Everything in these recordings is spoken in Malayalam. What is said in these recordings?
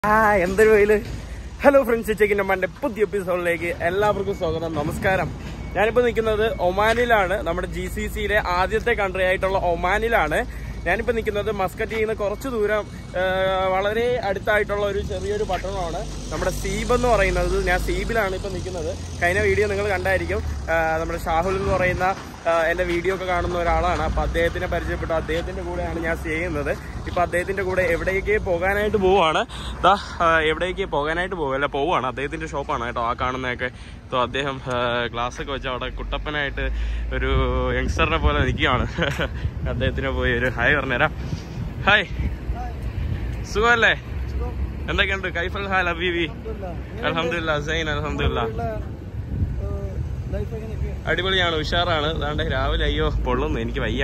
ആ എന്തൊരു വെയില് ഹലോ ഫ്രണ്ട്സ് ചെക്കിന്റെ മന്റെ പുതിയ എപ്പിസോഡിലേക്ക് എല്ലാവർക്കും സ്വാഗതം നമസ്കാരം ഞാനിപ്പോ നിൽക്കുന്നത് ഒമാനിലാണ് നമ്മുടെ ജി സി സിയിലെ ആദ്യത്തെ കൺട്രി ആയിട്ടുള്ള ഒമാനിലാണ് ഞാനിപ്പോ നിൽക്കുന്നത് മസ്കറ്റിൽ നിന്ന് കുറച്ച് ദൂരം ആ, വളരെ അടുത്തായിട്ടുള്ള ഒരു ചെറിയൊരു പട്ടണമാണ് നമ്മുടെ സീബ് എന്ന് പറയുന്നത് ഞാൻ സീബിലാണ് ഇപ്പൊ നിൽക്കുന്നത് കഴിഞ്ഞ വീഡിയോ നിങ്ങൾ കണ്ടായിരിക്കും ആ, നമ്മുടെ ഷാഹുൽ എന്ന് പറയുന്ന ആ, എന്റെ വീഡിയോ ഒക്കെ കാണുന്ന ഒരാളാണ് അപ്പൊ അദ്ദേഹത്തിനെ പരിചയപ്പെട്ടു അദ്ദേഹത്തിന്റെ കൂടെയാണ് ഞാൻ ചെയ്യുന്നത് ഇപ്പൊ അദ്ദേഹത്തിന്റെ കൂടെ എവിടേക്ക് പോകാനായിട്ട് പോവാണ് ദാ ആ, എവിടേക്ക് പോകാനായിട്ട് പോകും അല്ല പോവാണ് അദ്ദേഹത്തിന്റെ ഷോപ്പാണ് കേട്ടോ ആ കാണുന്നതൊക്കെ സോ അദ്ദേഹം ഗ്ലാസ് ഒക്കെ വെച്ച് അവിടെ കുട്ടപ്പനായിട്ട് ഒരു യങ്സ്റ്ററിനെ പോലെ നിൽക്കുകയാണ് അദ്ദേഹത്തിനെ പോയി ഒരു ഹായ് പറഞ്ഞുതരാം ഹായ് സുഖമല്ലേ എന്തൊക്കെയുണ്ട് കൈഫൽ ഹാൽ അബീബി അലഹമില്ല സൈൻ അലഹമില്ല അടിപൊളിയാണ് ഉഷാറാണ് അതാണ്ട് രാവിലെ അയ്യോ പൊള്ളുന്നു എനിക്ക് വയ്യ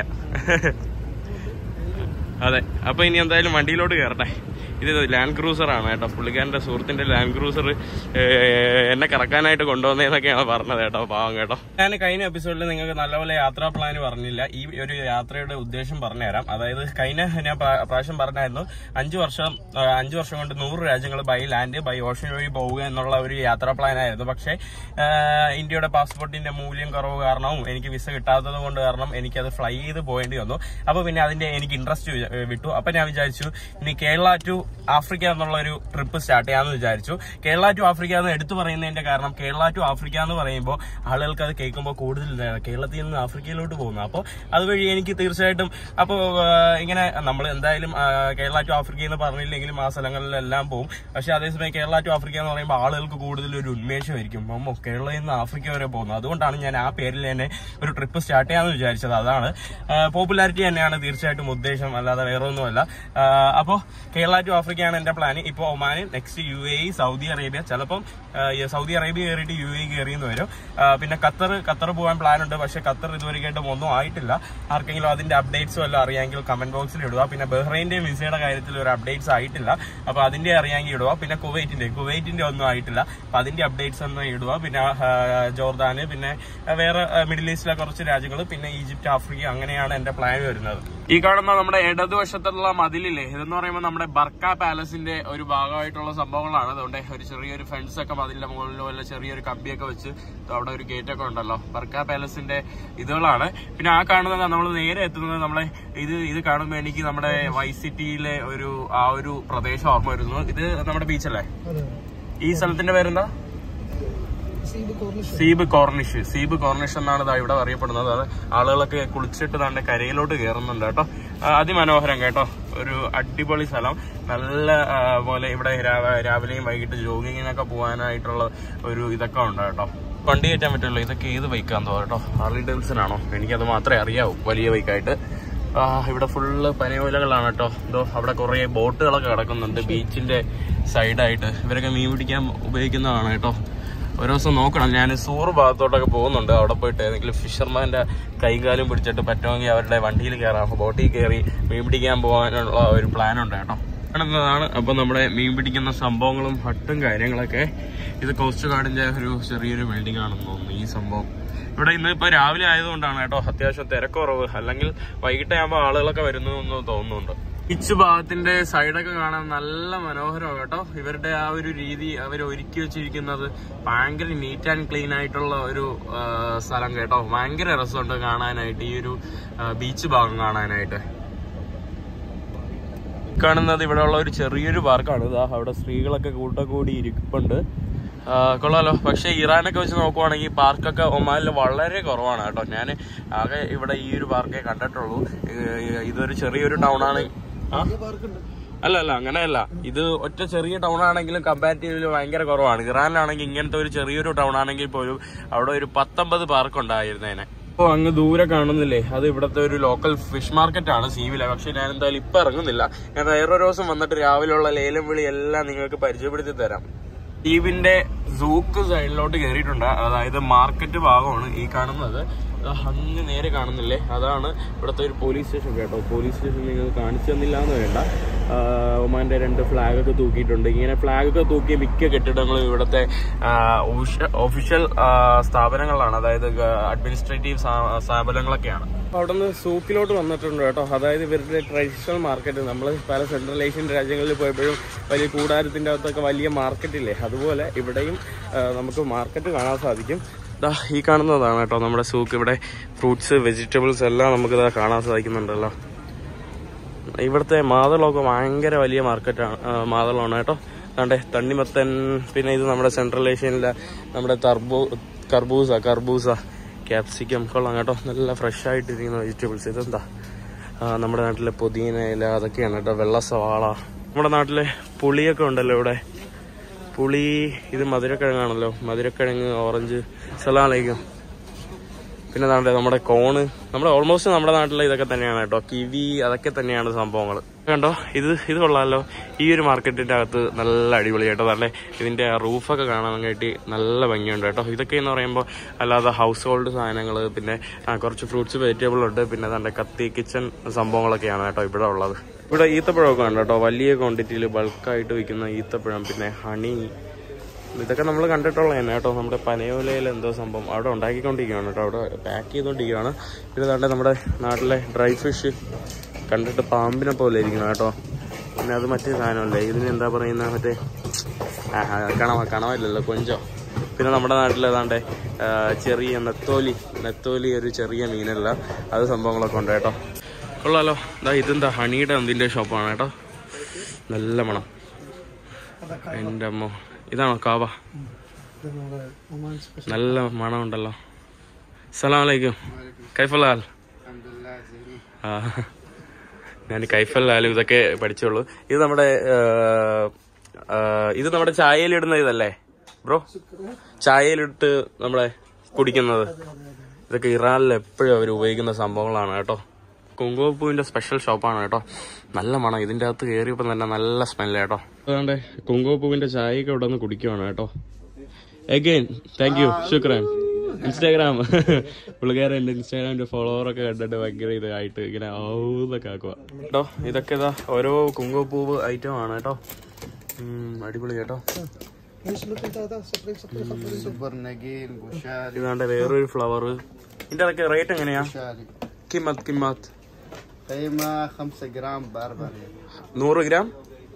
അതെ അപ്പൊ ഇനി എന്തായാലും വണ്ടിയിലോട്ട് കയറട്ടെ ഇത് ലാൻഡ് ക്രൂസർ ആണ് കേട്ടോ പുള്ളിക്കാരന്റെ സുഹൃത്തിന്റെ ലാൻഡ് ക്രൂസർ എന്നെ കറക്കാനായിട്ട് കൊണ്ടുവന്നതെന്നൊക്കെയാണ് പറഞ്ഞത് കേട്ടോ പാവം കേട്ടോ ഞാൻ കഴിഞ്ഞ എപ്പിസോഡിൽ നിങ്ങൾക്ക് നല്ലപോലെ യാത്രാ പ്ലാൻ പറഞ്ഞില്ല ഈ ഒരു യാത്രയുടെ ഉദ്ദേശം പറഞ്ഞുതരാം അതായത് കഴിഞ്ഞ ഞാൻ പ്രാ- പ്രാവശ്യം പറഞ്ഞായിരുന്നു അഞ്ചു വർഷം ആ, അഞ്ചു വർഷം കൊണ്ട് നൂറ് രാജ്യങ്ങൾ ബൈ ലാൻഡ് ബൈ ഓഷൻ വഴി പോവുക എന്നുള്ള ഒരു യാത്രാ പ്ലാൻ ആയിരുന്നു പക്ഷേ ആ, ഇന്ത്യയുടെ പാസ്പോർട്ടിന്റെ മൂല്യം കുറവ് കാരണവും എനിക്ക് വിസ കിട്ടാത്തത് കൊണ്ട് കാരണം എനിക്കത് ഫ്ലൈ ചെയ്ത് പോകേണ്ടി വന്നു അപ്പൊ പിന്നെ അതിന്റെ എനിക്ക് ഇൻട്രസ്റ്റ് വിട്ടു അപ്പൊ ഞാൻ വിചാരിച്ചു ഇനി കേരള ടു ആഫ്രിക്ക എന്നുള്ള ഒരു ട്രിപ്പ് സ്റ്റാർട്ട് ചെയ്യാമെന്ന് വിചാരിച്ചു കേരള ടു ആഫ്രിക്ക എന്ന് എടുത്തു പറയുന്നതിന്റെ കാരണം കേരള ടു ആഫ്രിക്ക എന്ന് പറയുമ്പോൾ ആളുകൾക്ക് അത് കേൾക്കുമ്പോൾ കൂടുതൽ ഇതാണ്. കേരളത്തിൽ നിന്ന് ആഫ്രിക്കയിലോട്ട് പോകുന്നു അപ്പോൾ അതുവഴി എനിക്ക് തീർച്ചയായിട്ടും അപ്പോൾ ഇങ്ങനെ നമ്മൾ എന്തായാലും ആ, കേരള ടു ആഫ്രിക്ക എന്ന് പറഞ്ഞില്ലെങ്കിലും ആ സ്ഥലങ്ങളിലെല്ലാം പോകും പക്ഷെ അതേസമയം കേരള ടു ആഫ്രിക്ക എന്ന് പറയുമ്പോൾ ആളുകൾക്ക് കൂടുതൽ ഒരു ഉന്മേഷമായിരിക്കും അമ്മോ കേരളത്തിൽ നിന്ന് ആഫ്രിക്ക വരെ പോകുന്നു അതുകൊണ്ടാണ് ഞാൻ ആ പേരിൽ തന്നെ ഒരു ട്രിപ്പ് സ്റ്റാർട്ട് ചെയ്യാമെന്ന് വിചാരിച്ചത് അതാണ് പോപ്പുലാരിറ്റി തന്നെയാണ് തീർച്ചയായിട്ടും ഉദ്ദേശം അല്ലാതെ വേറെ ഒന്നുമല്ല അപ്പോൾ കേരള ടു ആഫ്രിക്കയാണ് എന്റെ പ്ലാൻ ഇപ്പോൾ ഒമാന് next U A E Saudi Arabia ചിലപ്പം ആ, ഈ സൗദി അറേബ്യ കയറിയിട്ട് യു എ കയറിയെന്ന് വരും ആ, പിന്നെ ഖത്തർ ഖത്തർ പോകാൻ പ്ലാൻ ഉണ്ട് പക്ഷെ ഖത്തർ ഇതുവരെയായിട്ടും ഒന്നും ആയിട്ടില്ല ആർക്കെങ്കിലും അതിന്റെ അപ്ഡേറ്റ്സും എല്ലാം അറിയാമെങ്കിൽ കമന്റ് ബോക്സിൽ ഇടുക പിന്നെ ബഹ്റൈന്റെയും വിസയുടെ കാര്യത്തിൽ ഒരു അപ്ഡേറ്റ്സ് ആയിട്ടില്ല അപ്പൊ അതിന്റെ അറിയാമെങ്കിൽ ഇടുക പിന്നെ കുവൈറ്റിന്റെ കുവൈറ്റിന്റെ ഒന്നും ആയിട്ടില്ല അപ്പൊ അതിന്റെ അപ്ഡേറ്റ്സ് ഒന്നും ഇടുക പിന്നെ ആ, ജോർദാന് പിന്നെ ആ, വേറെ ആ, മിഡിൽ ഈസ്റ്റിലെ കുറച്ച് രാജ്യങ്ങൾ പിന്നെ ഈജിപ്റ്റ് ആഫ്രിക്ക അങ്ങനെയാണ് എന്റെ പ്ലാൻ വരുന്നത് ഈ കാണുന്ന നമ്മുടെ ഇടതുവശത്തുള്ള മതിലില്ലേ ഇതെന്ന് പറയുമ്പോൾ നമ്മുടെ ബർക്ക പാലസിന്റെ ഒരു ഭാഗമായിട്ടുള്ള സംഭവങ്ങളാണ് അതുകൊണ്ട് ഒരു ചെറിയൊരു ഫെൻസ് ഒക്കെ മതിലിന്റെ മുകളിലോ വല്ല ചെറിയൊരു കമ്പിയൊക്കെ വെച്ച് ദാ അവിടെ ഒരു ഗേറ്റ് ഒക്കെ ഉണ്ടല്ലോ ബർക്ക പാലസിന്റെ ഇതുകളാണ് പിന്നെ ആ കാണുന്നത് നമ്മൾ നേരെ എത്തുന്നത് നമ്മളെ ഇത് ഇത് കാണുമ്പോൾ എനിക്ക് നമ്മുടെ വൈ സിറ്റിയിലെ ഒരു ആ ഒരു പ്രദേശം ഓർമ്മ വരുന്നു ഇത് നമ്മുടെ ബീച്ചല്ലേ ഈ സ്ഥലത്തിന്റെ പേരെന്താ സീബ് കോർണിഷ് സീബ് കോർണിഷ് എന്നാണ് ഇതാ ഇവിടെ അറിയപ്പെടുന്നത് അത് ആളുകളൊക്കെ കുളിച്ചിട്ട് താണ്ടെ കരയിലോട്ട് കയറുന്നുണ്ട് കേട്ടോ ആ, അതിമനോഹരം കേട്ടോ ഒരു അടിപൊളി സ്ഥലം നല്ല ആ, പോലെ ഇവിടെ രാ- രാവിലെയും വൈകിട്ട് ജോഗിങ്ങിനൊക്കെ പോകാനായിട്ടുള്ള ഒരു ഇതൊക്കെ ഉണ്ട് കേട്ടോ വണ്ടി കയറ്റാൻ പറ്റുമല്ലോ ഇതൊക്കെ ഏത് ബൈക്കാന്ന് കേട്ടോ ഹാർലി ഡേവിഡ്സൺ ആണോ എനിക്കത് മാത്രമേ അറിയാവൂ വലിയ ബൈക്കായിട്ട് ആ, ഇവിടെ ഫുള്ള് പനയോലകളാണ് കേട്ടോ എന്തോ അവിടെ കുറെ ബോട്ടുകളൊക്കെ കിടക്കുന്നുണ്ട് ബീച്ചിന്റെ സൈഡായിട്ട് ഇവരൊക്കെ മീൻ പിടിക്കാൻ ഉപയോഗിക്കുന്നതാണ് കേട്ടോ ഒരു ദിവസം നോക്കണം ഞാൻ സൂർ ഭാഗത്തോട്ടൊക്കെ പോകുന്നുണ്ട് അവിടെ പോയിട്ട് ഏതെങ്കിലും ഫിഷർമാന്റെ കൈകാലും പിടിച്ചിട്ട് പറ്റുമെങ്കിൽ അവരുടെ വണ്ടിയിൽ കയറാം ബോട്ടിൽ കയറി മീൻ പിടിക്കാൻ പോകാനുള്ള ഒരു പ്ലാൻ ഉണ്ട് കേട്ടോ കാണുന്നതാണ് അപ്പൊ നമ്മുടെ മീൻ പിടിക്കുന്ന സംഭവങ്ങളും ഹട്ടും കാര്യങ്ങളൊക്കെ ഇത് കോസ്റ്റ് ഗാർഡിന്റെ ഒരു ചെറിയൊരു ബിൽഡിംഗ് ആണെന്ന് തോന്നുന്നു ഈ സംഭവം ഇവിടെ ഇന്ന് ഇപ്പൊ രാവിലെ ആയതുകൊണ്ടാണ് കേട്ടോ അത്യാവശ്യം തിരക്കുറവ് അല്ലെങ്കിൽ വൈകിട്ടാകുമ്പോൾ ആളുകളൊക്കെ വരുന്നു എന്ന് തോന്നുന്നുണ്ട് ബീച്ച് ഭാഗത്തിന്റെ സൈഡൊക്കെ കാണാൻ നല്ല മനോഹരമാണ് കേട്ടോ ഇവരുടെ ആ ഒരു രീതി അവർ ഒരുക്കി വെച്ചിരിക്കുന്നത് ഭയങ്കര നീറ്റ് ആൻഡ് ക്ലീൻ ആയിട്ടുള്ള ഒരു ആ, സ്ഥലം കേട്ടോ ഭയങ്കര രസമുണ്ട് കാണാനായിട്ട് ഈ ഒരു ആ, ബീച്ച് ഭാഗം കാണാനായിട്ട് കാണുന്നത് ഇവിടെ ഉള്ള ഒരു ചെറിയൊരു പാർക്കാണ് ഇതാ അവിടെ സ്ത്രീകളൊക്കെ കൂട്ടക്കൂടി ഇരിപ്പുണ്ട് ആ, കൊള്ളാലോ പക്ഷെ ഇറാനൊക്കെ വെച്ച് നോക്കുവാണെങ്കിൽ പാർക്കൊക്കെ ഒമാനിൽ വളരെ കുറവാണ് കേട്ടോ ഞാൻ ആകെ ഇവിടെ ഈ ഒരു പാർക്കേ കണ്ടിട്ടുള്ളൂ ഏ, ഇതൊരു ചെറിയൊരു ടൗൺ ആണ് ആ? അല്ല അല്ല അങ്ങനെയല്ല ഇത് ഒറ്റ ചെറിയ ടൗൺ ആണെങ്കിലും കമ്പാരിറ്റീവ്ലി ഭയങ്കര കുറവാണ് ഇറാനിലാണെങ്കിൽ ഇങ്ങനത്തെ ഒരു ചെറിയൊരു ടൗൺ ആണെങ്കിൽ പോലും അവിടെ ഒരു പത്തൊമ്പത് പാർക്ക് ഉണ്ടായിരുന്നേനെ അപ്പോൾ അങ്ങ് ദൂരെ കാണുന്നില്ലേ അത് ഇവിടുത്തെ ഒരു ലോക്കൽ ഫിഷ് മാർക്കറ്റ് ആണ് സീവില പക്ഷെ ഞാൻ എന്തായാലും ഇപ്പൊ ഇറങ്ങുന്നില്ല ഞാൻ വേറൊരു ദിവസം വന്നിട്ട് രാവിലെയുള്ള ലേലം വിളി എല്ലാം നിങ്ങൾക്ക് പരിചയപ്പെടുത്തി തരാം ദ്വീപിന്റെ സൂക്ക് സൈഡിലോട്ട് കയറിയിട്ടുണ്ട് അതായത് മാർക്കറ്റ് ഭാഗമാണ് ഈ കാണുന്നത് ദാ അങ്ങ് നേരെ കാണുന്നില്ലേ അതാണ് ഇവിടുത്തെ ഒരു പോലീസ് സ്റ്റേഷൻ കേട്ടോ പോലീസ് സ്റ്റേഷൻ നിങ്ങൾ കാണിച്ചു തന്നില്ല എന്ന് വേണ്ട ആ, ഒമാന്റെ രണ്ട് flag ഒക്കെ തൂക്കിയിട്ടുണ്ട് ഇങ്ങനെ flag ഒക്കെ തൂക്കിയ മിക്ക കെട്ടിടങ്ങളും ഇവിടുത്തെ ഒഫീഷ്യൽ സ്ഥാപനങ്ങളാണ് അതായത് അഡ്മിനിസ്ട്രേറ്റീവ് സ്ഥാപനങ്ങളൊക്കെയാണ് അവിടെ നിന്ന് സൂക്കിലോട്ട് വന്നിട്ടുണ്ട് കേട്ടോ അതായത് ഇവരുടെ ട്രഡീഷണൽ മാർക്കറ്റ് നമ്മൾ പല സെൻട്രൽ ഏഷ്യൻ രാജ്യങ്ങളിൽ പോയപ്പോഴും വലിയ കൂടാരത്തിൻ്റെ അകത്തൊക്കെ വലിയ മാർക്കറ്റ് ഇല്ലേ അതുപോലെ ഇവിടെയും ആ, നമുക്ക് മാർക്കറ്റ് കാണാൻ സാധിക്കും ദാ ഈ കാണുന്നതാണ് കേട്ടോ നമ്മുടെ സൂക്ക് ഇവിടെ ഫ്രൂട്ട്സ് വെജിറ്റബിൾസ് എല്ലാം നമുക്ക് ഇതാ കാണാൻ സാധിക്കുന്നുണ്ടല്ലോ ഇവിടുത്തെ മാതളമൊക്കെ ഭയങ്കര വലിയ മാർക്കറ്റാണ് മാതളമാണ് കേട്ടോ അതെ തണ്ണിമത്തൻ പിന്നെ ഇത് നമ്മുടെ സെൻട്രൽ ഏഷ്യനിലെ നമ്മുടെ തർബൂ കർബൂസ കർബൂസ ക്യാപ്സിക്കം കൊള്ളാം കേട്ടോ നല്ല ഫ്രഷ് ആയിട്ടിരിക്കുന്ന വെജിറ്റബിൾസ് ഇതെന്താ ആ, നമ്മുടെ നാട്ടിലെ പുതിന ഇല അതൊക്കെയാണ് കേട്ടോ വെള്ള സവാള നമ്മുടെ നാട്ടിലെ പുളിയൊക്കെ ഉണ്ടല്ലോ ഇവിടെ പുളി ഇത് മധുരക്കിഴങ്ങാണല്ലോ മധുരക്കിഴങ്ങ് ഓറഞ്ച് സലാലേക്കും പിന്നെ ദാണ്ടെ നമ്മുടെ കോണ് നമ്മുടെ ഓൾമോസ്റ്റ് നമ്മുടെ നാട്ടിലെ ഇതൊക്കെ തന്നെയാണ് കേട്ടോ കിവി അതൊക്കെ തന്നെയാണ് സംഭവങ്ങൾ കണ്ടോ ഇത് ഇത് കൊള്ളാമല്ലോ ഈ ഒരു മാർക്കറ്റിന്റെ അകത്ത് നല്ല അടിപൊളിയായിട്ടോ നല്ല ഇതിന്റെ റൂഫൊക്കെ കാണാൻ വേണ്ടി നല്ല ഭംഗിയുണ്ട് കേട്ടോ ഇതൊക്കെ എന്ന് പറയുമ്പോൾ അല്ലാതെ ഹൗസ് ഹോൾഡ് സാധനങ്ങൾ പിന്നെ ആ, കുറച്ച് ഫ്രൂട്ട്സ് വെജിറ്റബിൾ ഉണ്ട് പിന്നെ തന്നെ കത്തി കിച്ചൺ സംഭവങ്ങളൊക്കെയാണ് കേട്ടോ ഇവിടെ ഉള്ളത് ഇവിടെ ഈത്തപ്പഴമൊക്കെ ഉണ്ട് കേട്ടോ വലിയ ക്വാണ്ടിറ്റിയിൽ ബൾക്കായിട്ട് വിൽക്കുന്ന ഈത്തപ്പഴം പിന്നെ ഹണി ഇതൊക്കെ നമ്മൾ കണ്ടിട്ടുള്ള തന്നെ കേട്ടോ നമ്മുടെ പനയോലയിൽ എന്തോ സംഭവം അവിടെ ഉണ്ടാക്കിക്കൊണ്ടിരിക്കുകയാണ് കേട്ടോ അവിടെ പാക്ക് ചെയ്തുകൊണ്ടിരിക്കുകയാണ് പിന്നെ ദാണ്ടെ നമ്മുടെ നാട്ടിലെ ഡ്രൈ ഫിഷ് കണ്ടിട്ട് പാമ്പിനെ പോലെ ഇരിക്കണം കേട്ടോ പിന്നെ അത് മറ്റേ സാധനമല്ലേ ഇതിന് എന്താ പറയുന്ന മറ്റേ ആ, ആ, കണവ കണവല്ലല്ലോ കൊഞ്ചോ പിന്നെ നമ്മുടെ നാട്ടിൽ ഏതാണ്ട് ചെറിയ നെത്തോലി നെത്തോലി ഒരു ചെറിയ മീനല്ല അത് സംഭവങ്ങളൊക്കെ ഉണ്ട് കേട്ടോ കൊള്ളാലോ ഇതാ ഇതെന്താ ഹണിയുടെ എന്തിൻ്റെ ഷോപ്പാണ് കേട്ടോ നല്ല മണം എൻ്റെ അമ്മ ഇതാണോ കാവ നല്ല മണമുണ്ടല്ലോ സലാം അലൈക്കും കൈഫലാൽ ആ ഞാൻ കൈഫലാലും ഇതൊക്കെ പഠിച്ചുള്ളൂ ഇത് നമ്മുടെ ആ, ആ, ഇത് നമ്മുടെ ചായയിലിടുന്ന ഇതല്ലേ ബ്രോ ചായയിലിട്ട് നമ്മളെ കുടിക്കുന്നത് ഇതൊക്കെ ഇറാനിൽ എപ്പോഴും അവർ ഉപയോഗിക്കുന്ന സംഭവങ്ങളാണ് കേട്ടോ കുങ്കുമപ്പൂവിന്റെ സ്പെഷ്യൽ ഷോപ്പാണ് കേട്ടോ നല്ല മണം ഇതിന്റെ അകത്ത് കയറിയപ്പോൾ തന്നെ നല്ല സ്മെല്ല് കേട്ടോ അതുകൊണ്ട് കുങ്കുമപ്പൂവിന്റെ ചായയൊക്കെ ഇവിടെ നിന്ന് കുടിക്കുവാണ് കേട്ടോ അഗൈൻ താങ്ക് യു ശുക്രാൻ ഇൻസ്റ്റാഗ്രാം പുള്ളിക്കാരൻ എൻ്റെ ഇൻസ്റ്റാഗ്രാമിന്റെ ഫോളോവർ ഒക്കെ കണ്ടിട്ട് ഭയങ്കര ഇതായിട്ട് ഇങ്ങനെ ഔന്നൊക്കെ ആക്കുക കേട്ടോ ഇതൊക്കെ ഇതാ ഓരോ കുങ്കുമപ്പൂവ് ഐറ്റം ആണ് കേട്ടോ ഉം, അടിപൊളി കേട്ടോ سوبر نقيل بوشاري ഇതാണ്ട് വേറൊരു ഫ്ലവർ ഇതിന്റെ അതൊക്കെ റേറ്റ് എങ്ങനെയാ بوشاري കിമത്ത് കിമത്ത് قيمة خمسة جرام بأربعة ريال നൂറ് ഗ്രാം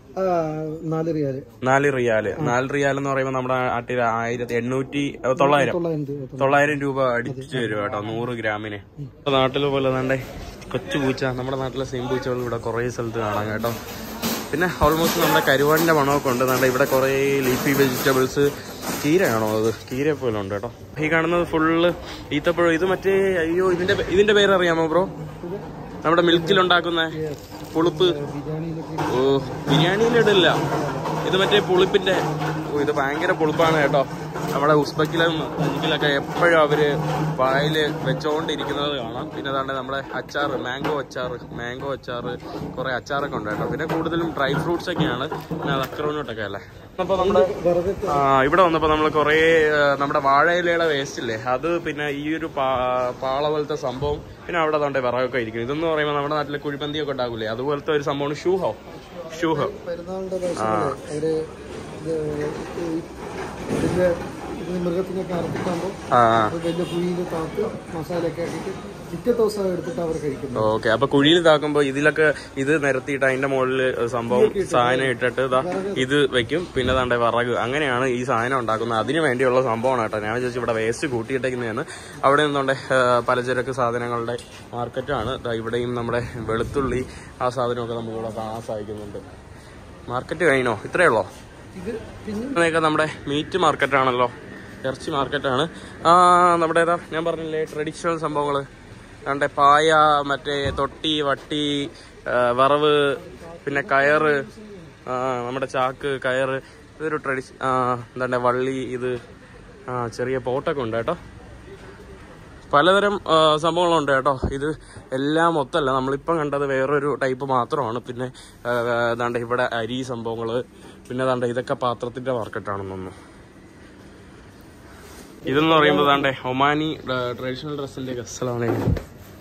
നാല് റിയാല് നാല് റിയാല് നാല് റിയാൽ എന്ന് പറയുമ്പോൾ നമ്മുടെ നാട്ടിൽ ആയിരത്തി എണ്ണൂറ്റി ഏ, തൊള്ളായിരം തൊള്ളായിരം രൂപ അടിച്ചു തരും കേട്ടോ നൂറ് ഗ്രാമിന് ഇപ്പൊ നാട്ടിലെ പോലെ തന്നെ കൊച്ചു പൂച്ച നമ്മുടെ നാട്ടിലെ സെയിം പൂച്ചകൾ ഇവിടെ കുറേ സ്ഥലത്ത് കാണാം കേട്ടോ പിന്നെ ഓൾമോസ്റ്റ് നമ്മുടെ കരുവാടിന്റെ മണമൊക്കെ ഉണ്ട് നമ്മുടെ ഇവിടെ കുറേ ലീഫി വെജിറ്റബിൾസ് കീരയാണോ അത് കീര പോലെ ഉണ്ട് കേട്ടോ ഈ കാണുന്നത് ഫുള്ള് ഈത്തപ്പഴം ഇത് മറ്റേ അയ്യോ ഇതിന്റെ ഇതിന്റെ പേര് അറിയാമോ ബ്രോ നമ്മുടെ മിൽക്കിൽ ഉണ്ടാക്കുന്ന പുളിപ്പ് ഓ ബിരിയാണിയിലിടില്ല ഇത് മറ്റേ പുളിപ്പിന്റെ ഓ ഇത് ഭയങ്കര പുളിപ്പാണ് കേട്ടോ നമ്മുടെ ഉസ്ബക്കിലും തജിക്കിലൊക്കെ എപ്പോഴും അവര് വായില് വെച്ചോണ്ടിരിക്കുന്നത് കാണാം പിന്നെ അതാണ്ട് നമ്മുടെ അച്ചാറ് മാംഗോ അച്ചാറ് മാംഗോ അച്ചാറ് കുറെ അച്ചാറൊക്കെ ഉണ്ട് കേട്ടോ പിന്നെ കൂടുതലും ഡ്രൈ ഫ്രൂട്ട്സ് ഒക്കെയാണ് പിന്നെ അക്രോനോട്ടൊക്കെ അല്ലേ അപ്പൊ നമ്മുടെ ആ, ഇവിടെ വന്നപ്പോ നമ്മൾ കുറേ ആ, നമ്മുടെ വാഴയിലയുടെ വേസ്റ്റ് ഇല്ലേ അത് പിന്നെ ഈ ഒരു പാ- പാള പോലത്തെ സംഭവം പിന്നെ അവിടെ തണ്ടേ വിറകൊക്കെ ഇരിക്കും ഇതെന്ന് പറയുമ്പോൾ നമ്മുടെ നാട്ടിലെ കുഴിപ്പന്തിയൊക്കെ ഉണ്ടാകൂലേ അതുപോലത്തെ ഒരു സംഭവമാണ് ഷൂഹോ ഷൂഹോ പെരുന്നാളിന്റെ ദിവസങ്ങളെ അവര് ഇത് ഈ ഇതിന്റെ ഇത് മൃഗത്തിനൊക്കെ അറുത്തിട്ടാകുമ്പോൾ ആ അത് വലിയ കുഴിയിൽ താത്ത് മസാലയൊക്കെ ആക്കിയിട്ട് പിറ്റേ ദിവസം എടുത്തിട്ട് അവർ കഴിക്കുന്നത് ഓക്കെ അപ്പൊ കുഴിയിൽ ഇതാക്കുമ്പോ ഇതിലൊക്കെ ഇത് നിരത്തിയിട്ട് അതിന്റെ മുകളിൽ സംഭവം സാധനം ഇട്ടിട്ട് ഇതാ ഇത് വെക്കും പിന്നെ തന്റെ വിറക് അങ്ങനെയാണ് ഈ സാധനം ഉണ്ടാക്കുന്നത് അതിന് വേണ്ടിയുള്ള സംഭവമാണ് കേട്ടോ ഞാൻ വിചാരിച്ചു ഇവിടെ വേസ്റ്റ് കൂട്ടിയിട്ടേക്കുന്നതാണ് അവിടെ നിന്നുകൊണ്ട് പലചരക്ക് സാധനങ്ങളുടെ മാർക്കറ്റാണ് ദാ ഇവിടെയും നമ്മുടെ വെളുത്തുള്ളി ആ സാധനമൊക്കെ നമുക്ക് ഇവിടെ കാണാൻ സാധിക്കുന്നുണ്ട് മാർക്കറ്റ് കഴിഞ്ഞോ ഇത്രയേ ഉള്ളോ ഇത് പിന്നെ ഇതൊക്കെ നമ്മുടെ മീറ്റ് മാർക്കറ്റാണല്ലോ ഇറച്ചി മാർക്കറ്റാണ് ആ നമ്മുടെ ഏതാ ഞാൻ പറഞ്ഞില്ലേ ട്രഡീഷണൽ സംഭവങ്ങൾ കണ്ടേ പായ മറ്റേ തൊട്ടി വട്ടി ആ, വറവ് പിന്നെ കയറ് ആ, നമ്മുടെ ചാക്ക് കയറ് ഇതൊരു ട്രഡീഷൻ ആ എന്താ വള്ളി ഇത് ആ ചെറിയ പോട്ടൊക്കെ ഉണ്ട് കേട്ടോ പലതരം ആ, സംഭവങ്ങളുണ്ട് കേട്ടോ ഇത് എല്ലാം മൊത്തമല്ല നമ്മളിപ്പം കണ്ടത് വേറൊരു ടൈപ്പ് മാത്രമാണ് പിന്നെ ആ, ഏതാണ്ട് ഇവിടെ അരി സംഭവങ്ങൾ പിന്നെ ഏതാണ്ട് ഇതൊക്കെ പാത്രത്തിന്റെ മാർക്കറ്റാണെന്ന് തോന്നുന്നു ഇതെന്ന് പറയുമ്പോൾ താണ്ടേ ഒമാനി ട്രഡീഷണൽ ഡ്രസ്സിന്റെ അസ്സലാമലൈക്കും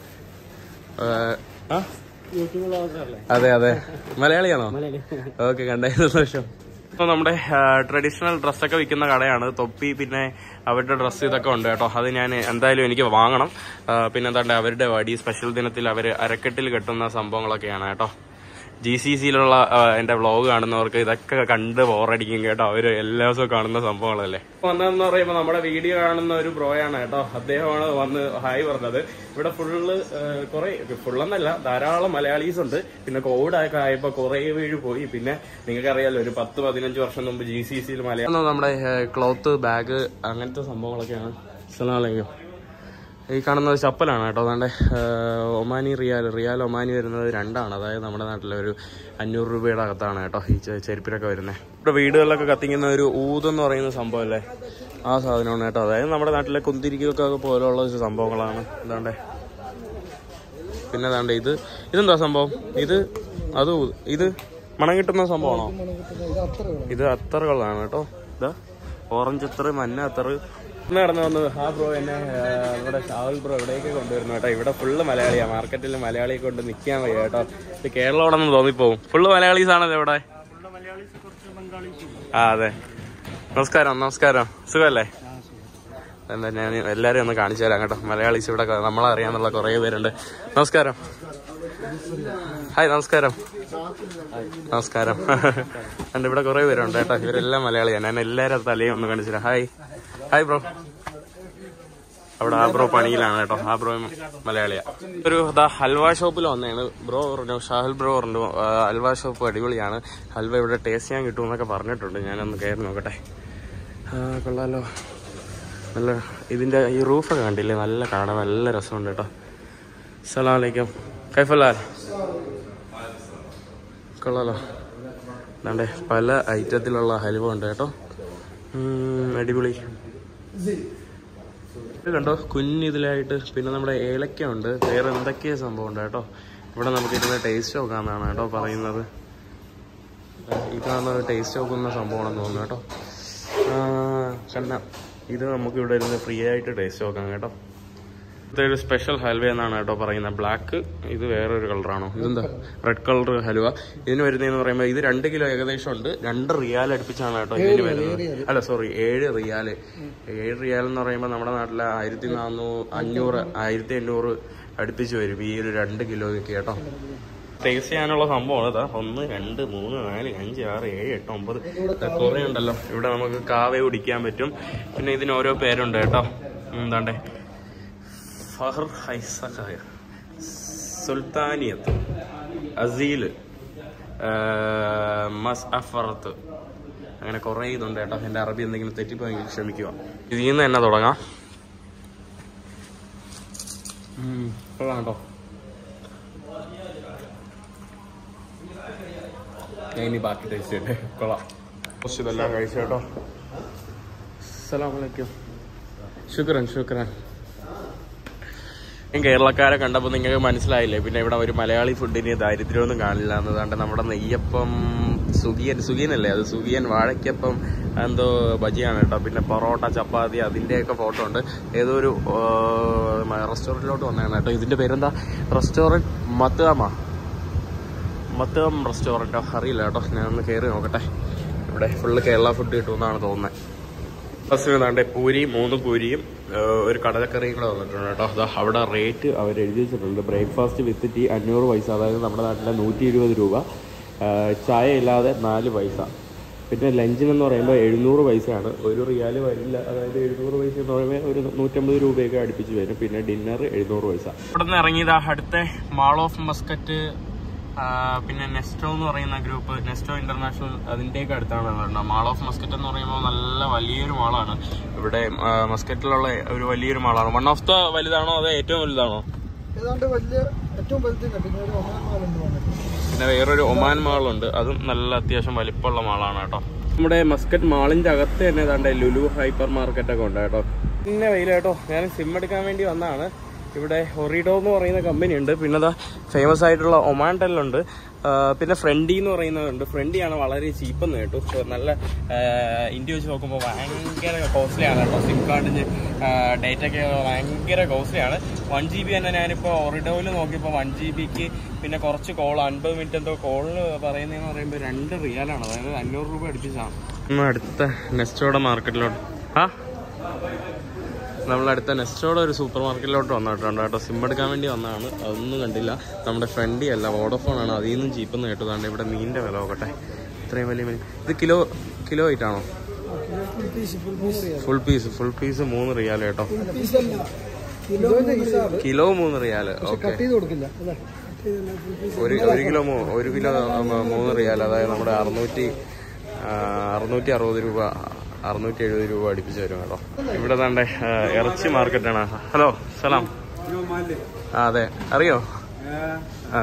ആ അതെ അതെ മലയാളിയാണോ ഓക്കെ കണ്ടായിരുന്നു സന്തോഷം ഇപ്പൊ നമ്മുടെ ട്രഡീഷണൽ ഡ്രസ്സൊക്കെ വിൽക്കുന്ന കടയാണ് തൊപ്പി പിന്നെ അവരുടെ ഡ്രസ്സ് ഇതൊക്കെ ഉണ്ട് കേട്ടോ അത് ഞാൻ എന്തായാലും എനിക്ക് വാങ്ങണം ആ, പിന്നെ എന്താണ്ട് അവരുടെ വടി സ്പെഷ്യൽ ദിനത്തിൽ അവർ അരക്കെട്ടിൽ കെട്ടുന്ന സംഭവങ്ങളൊക്കെയാണ് കേട്ടോ ജി സി സിയിലുള്ള എന്റെ വ്ളോഗ് കാണുന്നവർക്ക് ഇതൊക്കെ കണ്ട് ബോറടിക്കും കേട്ടോ അവര് എല്ലാ ദിവസവും കാണുന്ന സംഭവങ്ങളല്ലേ വന്നതെന്ന് പറയുമ്പോൾ നമ്മുടെ വീഡിയോ കാണുന്ന ഒരു ബ്രോയാണ് കേട്ടോ അദ്ദേഹമാണ് വന്ന് ഹായ് പറഞ്ഞത് ഇവിടെ ഫുള്ള് കുറെ ഫുള്ളെന്നല്ല ധാരാളം മലയാളീസ് ഉണ്ട് പിന്നെ കോവിഡ് ഒക്കെ ആയപ്പോ കുറെ വീഴ് പോയി പിന്നെ നിങ്ങൾക്കറിയാലോ ഒരു പത്ത് പതിനഞ്ച് വർഷം മുമ്പ് ജി സി സിയിൽ മലയാളം നമ്മുടെ ക്ലോത്ത് ബാഗ് അങ്ങനത്തെ സംഭവങ്ങളൊക്കെയാണ് അസ്സലാമലൈക്കും ഈ കാണുന്നത് ചപ്പലാണ് കേട്ടോ അതാണ്ട് ഒമാനി റിയാൽ റിയാൽ ഒമാനി വരുന്നത് രണ്ടാണ് അതായത് നമ്മുടെ നാട്ടിലെ ഒരു അഞ്ഞൂറ് രൂപയുടെ അകത്താണ് കേട്ടോ ഈ ചെ- ചെരുപ്പിനൊക്കെ വരുന്നത് ഇവിടെ വീടുകളിലൊക്കെ കത്തിക്കുന്ന ഒരു ഊതെന്ന് പറയുന്ന സംഭവമല്ലേ ആ സാധനമാണ് കേട്ടോ അതായത് നമ്മുടെ നാട്ടിലെ കുന്തിരിക്കൊക്കെ പോലുള്ള ഒരു സംഭവങ്ങളാണ് ഇതാണ്ടേ പിന്നെ അതാണ്ട് ഇത് ഇതെന്താ സംഭവം ഇത് അത് ഊ- ഇത് മണം കിട്ടുന്ന സംഭവമാണോ ഇത് അത്ര ഇത് അത്തറുകളാണ് കേട്ടോ ഇതാ ഓറഞ്ച് അത്തറ് മഞ്ഞ അത്തറ് ഇന്ന് നടന്നു വന്നത് ആ ബ്രോ എന്നെ ആ, നമ്മുടെ ഷാവൽ ബ്രോ ഇവിടേക്ക് കൊണ്ടുവരുന്നു കേട്ടോ ഇവിടെ ഫുള്ള് മലയാളിയാ മാർക്കറ്റിൽ മലയാളിയെ കൊണ്ട് നിൽക്കാൻ വയ്യ കേട്ടോ ഇത് കേരളമാണെന്ന് തോന്നിപ്പോവും ഫുള്ള് മലയാളീസ് ആണല്ലോ ഇവിടെ ആ അതെ നമസ്കാരം നമസ്കാരം സുഖല്ലേ എന്താ ഞാൻ എല്ലാരെയും ഒന്ന് കാണിച്ചു തരാം കേട്ടോ മലയാളീസ് ഇവിടെ നമ്മളറിയാന്നുള്ള കുറേ പേരുണ്ട് നമസ്കാരം ഹായ് നമസ്കാരം നമസ്കാരം ഉണ്ട് ഇവിടെ കുറെ പേരുണ്ട് കേട്ടോ ഇവരെല്ലാം മലയാളിയാണ് ഞാൻ എല്ലാവരും തലയും ഒന്ന് കാണിച്ചു തരാം ഹായ് ഹായ് ബ്രോ അവിടെ ആ ബ്രോ പണിയിലാണ് കേട്ടോ ആ ബ്രോ മലയാളിയാ ഒരു ദാ ഹൽവ ഷോപ്പിൽ വന്നതാണ് ബ്രോ പറഞ്ഞു ഷാഹുൽ ബ്രോ പറഞ്ഞു ആ, ഹൽവ ഷോപ്പ് അടിപൊളിയാണ് ഹൽവ ഇവിടെ ടേസ്റ്റ് ചെയ്യാൻ കിട്ടും എന്നൊക്കെ പറഞ്ഞിട്ടുണ്ട് ഞാനൊന്ന് കയറി നോക്കട്ടെ ആ, കൊള്ളാലോ നല്ല ഇതിന്റെ ഈ റൂഫൊക്കെ കണ്ടില്ലേ നല്ല കാണാൻ നല്ല രസമുണ്ട് കേട്ടോ അസ്സലാം വലൈക്കും കൈഫലാൽ കൊള്ളാലോ അതാണ്ട് പല ഐറ്റത്തിലുള്ള ഹലുവ ഉണ്ട് കേട്ടോ ഉം, അടിപൊളി ഇത് കണ്ടോ കുഞ്ഞിതിലായിട്ട് പിന്നെ നമ്മുടെ ഏലക്ക ഉണ്ട് വേറെ എന്തൊക്കെയോ സംഭവം ഉണ്ട് കേട്ടോ ഇവിടെ നമുക്ക് ഇരുന്ന് ടേസ്റ്റ് നോക്കാന്നാണ് കേട്ടോ പറയുന്നത് ഇതാണ് ടേസ്റ്റ് നോക്കുന്ന സംഭവമാണെന്ന് തോന്നുന്നു കേട്ടോ ആ, കണ്ട ഇത് നമുക്ക് ഇവിടെ ഇരുന്ന് ഫ്രീ ആയിട്ട് ടേസ്റ്റ് നോക്കാം കേട്ടോ ഇതൊരു സ്പെഷ്യൽ ഹൽവ എന്നാണ് കേട്ടോ പറയുന്നത് ബ്ലാക്ക് ഇത് വേറൊരു കളറാണോ ഇതെന്താ റെഡ് കളർ ഹലുവ ഇതിന് വരുന്നതെന്ന് പറയുമ്പോൾ ഇത് രണ്ട് കിലോ ഏകദേശം ഉണ്ട് രണ്ട് റിയാൽ അടുപ്പിച്ചാണ് കേട്ടോ ഇതിന് വരുന്നത് അല്ല സോറി ഏഴ് റിയാല് ഏഴ് റിയാൽ എന്ന് പറയുമ്പോൾ നമ്മുടെ നാട്ടിലെ ആയിരത്തി നാനൂറ് അഞ്ഞൂറ് ആയിരത്തി എണ്ണൂറ് അടുപ്പിച്ച് വരും ഈ ഒരു രണ്ട് കിലോയ്ക്ക് കേട്ടോ ടേസ്റ്റ് ചെയ്യാനുള്ള സംഭവമാണ് ഇതാ ഒന്ന് രണ്ട് മൂന്ന് നാല് അഞ്ച് ആറ് ഏഴ് എട്ട് ഒമ്പത് കുറേ ഉണ്ടല്ലോ ഇവിടെ നമുക്ക് കാവ കുടിക്കാൻ പറ്റും പിന്നെ ഇതിന് ഓരോ പേരുണ്ട് കേട്ടോ എന്താണ്ടേ ഫഹർ ഹൈസഖയ സുൽത്താനിയത്ത് അസീൽ മസ് അഫറത്ത് അങ്ങനെ കുറേ ഇതുണ്ട് കേട്ടോ എൻ്റെ അറബി എന്തെങ്കിലും തെറ്റിപ്പോയെങ്കിൽ ക്ഷമിക്കുക ഇതിൽ നിന്ന് തന്നെ തുടങ്ങാം ഉം, കൊള്ളാം കേട്ടോ ഞാൻ ഇനി ബാക്കി ടേസ്റ്റ് ചെയ്യട്ടെ കൊള്ളാം കുറച്ച് ഇതെല്ലാം കഴിച്ചു കേട്ടോ അസ്സലാമലൈക്കും ശുക്രൻ ശുക്രൻ ഞാൻ കേരളക്കാരെ കണ്ടപ്പോൾ നിങ്ങൾക്ക് മനസ്സിലായില്ലേ പിന്നെ ഇവിടെ ഒരു മലയാളി ഫുഡിന് ദാരിദ്ര്യമൊന്നും കാണില്ല എന്നതാണ്ട് നമ്മുടെ നെയ്യപ്പം സുഗിയൻ സുഗിയനല്ലേ അത് സുഗിയൻ വാഴയ്ക്കപ്പം എന്തോ ബജിയാണ് കേട്ടോ പിന്നെ പൊറോട്ട ചപ്പാത്തി അതിൻ്റെയൊക്കെ ഫോട്ടോ ഉണ്ട് ഏതോ ഒരു റെസ്റ്റോറൻറ്റിലോട്ട് വന്നതാണ് കേട്ടോ ഇതിൻ്റെ പേരെന്താ റെസ്റ്റോറൻറ്റ് മത്താമ മത്തം റെസ്റ്റോറൻറ്റോ അറിയില്ല കേട്ടോ ഞാൻ ഒന്ന് കയറി നോക്കട്ടെ ഇവിടെ ഫുള്ള് കേരള ഫുഡ് കിട്ടുമെന്നാണ് തോന്നുന്നത് ഫസ്റ്റ് വേണ്ടാണ്ട് പൂരി മൂന്ന് പൂരിയും ഏഹ്, ഒരു കടലക്കറിയും കൂടെ വന്നിട്ടുണ്ട് കേട്ടോ അതാ അവിടെ റേറ്റ് അവർ എഴുതി വെച്ചിട്ടുണ്ട് ബ്രേക്ക്ഫാസ്റ്റ് വിത്ത് ടീ അഞ്ഞൂറ് പൈസ അതായത് നമ്മുടെ നാട്ടിലെ നൂറ്റി ഇരുപത് രൂപ ഏഹ്, ചായ ഇല്ലാതെ നാല് പൈസ പിന്നെ ലഞ്ചിനെന്ന് പറയുമ്പോൾ എഴുന്നൂറ് പൈസയാണ് ഒരു റിയാല് വരില്ല അതായത് എഴുന്നൂറ് പൈസ എന്ന് പറയുമ്പോൾ ഒരു നൂറ്റമ്പത് രൂപയൊക്കെ അടുപ്പിച്ച് വരും പിന്നെ ഡിന്നർ എഴുന്നൂറ് പൈസ ഇവിടെ നിന്ന് ഇറങ്ങിയതാ അടുത്ത മാൾ ഓഫ് മസ്കറ്റ് ആ, പിന്നെ നെസ്റ്റോ എന്ന് പറയുന്ന ഗ്രൂപ്പ് നെസ്റ്റോ ഇന്റർനാഷണൽ അതിൻ്റെയൊക്കെ അടുത്താണ് വരുന്നത് മാൾ ഓഫ് മസ്കറ്റ് എന്ന് പറയുമ്പോൾ നല്ല വലിയൊരു മാളാണ് ഇവിടെ ആ, മസ്കറ്റിലുള്ള ഒരു വലിയൊരു മാളാണ് വൺ ഓഫ് ദ വലുതാണോ അതോ ഏറ്റവും വലുതാണോ ഏതാണ്ട് വലിയ ഏറ്റവും വലുതില്ല പിന്നെ ഒരു ഒന്നാം മാലുണ്ട് വന്നിട്ട് പിന്നെ വേറൊരു ഒമാൻ മാളുണ്ട് അതും നല്ല അത്യാവശ്യം വലിപ്പമുള്ള മാളാണ് കേട്ടോ നമ്മുടെ മസ്കറ്റ് മാളിന്റെ അകത്ത് തന്നെ ഏതാണ്ട് ലുലു ഹൈപ്പർ മാർക്കറ്റ് ഒക്കെ ഉണ്ട് കേട്ടോ പിന്നെ വെയില കേട്ടോ ഞാൻ സിം എടുക്കാൻ വേണ്ടി വന്നതാണ് ഇവിടെ ഒറിഡോ എന്ന് പറയുന്ന കമ്പനി ഉണ്ട് പിന്നെ അതാ ഫേമസ് ആയിട്ടുള്ള ഒമാൻ ടെല്ലുണ്ട് ആ, പിന്നെ ഫ്രണ്ടി എന്ന് പറയുന്നതുണ്ട് ഫ്രണ്ടിയാണ് വളരെ ചീപ്പെന്ന് കേട്ടു So, നല്ല ഇന്ത്യ വെച്ച് നോക്കുമ്പോൾ ഭയങ്കര കോസ്റ്റ്ലി ആണ് കേട്ടോ സിം കാർഡിന് ഡേറ്റ ഒക്കെ ഭയങ്കര കോസ്റ്റ്ലി ആണ് വൺ ജി ബി തന്നെ ഞാനിപ്പോൾ ഒറിഡോയിൽ നോക്കിയപ്പോൾ വൺ ജി ബിക്ക് പിന്നെ കുറച്ച് കോൾ അൻപത് മിനിറ്റ് എന്തോ കോളിന് പറയുന്നതെന്ന് പറയുമ്പോൾ രണ്ട് റിയാലാണ് അതായത് അഞ്ഞൂറ് രൂപ അടുപ്പിച്ചാണ് അടുത്ത നെസ്റ്റോടെ മാർക്കറ്റിലോട്ട് ആ നമ്മൾ അടുത്ത നെസ്റ്റോടെ ഒരു സൂപ്പർ മാർക്കറ്റിലോട്ട് വന്നിട്ടുണ്ട് കേട്ടോ സിം എടുക്കാൻ വേണ്ടി വന്നതാണ് അതൊന്നും കണ്ടില്ല നമ്മുടെ ഫ്രണ്ടി അല്ല വോഡോഫോൺ ആണ് അതിൽ നിന്നും ചീപ്പെന്ന് കേട്ടതാണ് ഇവിടെ മീനിന്റെ വില നോക്കട്ടെ ഇത്രയും വലിയ മീൻ ഇത് കിലോ കിലോ ആയിട്ടാണോ ഫുൾ പീസ് ഫുൾ പീസ് റിയാൽ ഫുൾ പീസ് ഫുൾ പീസ് മൂന്ന് റിയാൽ കേട്ടോ പീസ് അല്ല കിലോന്റെ ഹിസാബ് കിലോ മൂന്ന് റിയാൽ പക്ഷെ ഓക്കെ കട്ട് ചെയ്ത് കൊടുക്കില്ല അല്ലേ കട്ട് ചെയ്തല്ല ഫുൾ പീസ് ഒരു ഒരു കിലോ മൂ- ഒരു കിലോ മ- മൂന്ന് റിയാൽ അതായത് നമ്മുടെ അറുന്നൂറ്റി ആ, അറുന്നൂറ്റി അറുപത് രൂപ അറുന്നൂറ്റി എഴുപത് രൂപ അടുപ്പിച്ച് വരും കേട്ടോ ഇവിടെ താണ്ടെ ആ, ഇറച്ചി മാർക്കറ്റാണ് ഹലോ സലാം ആ അതെ അറിയോ ആ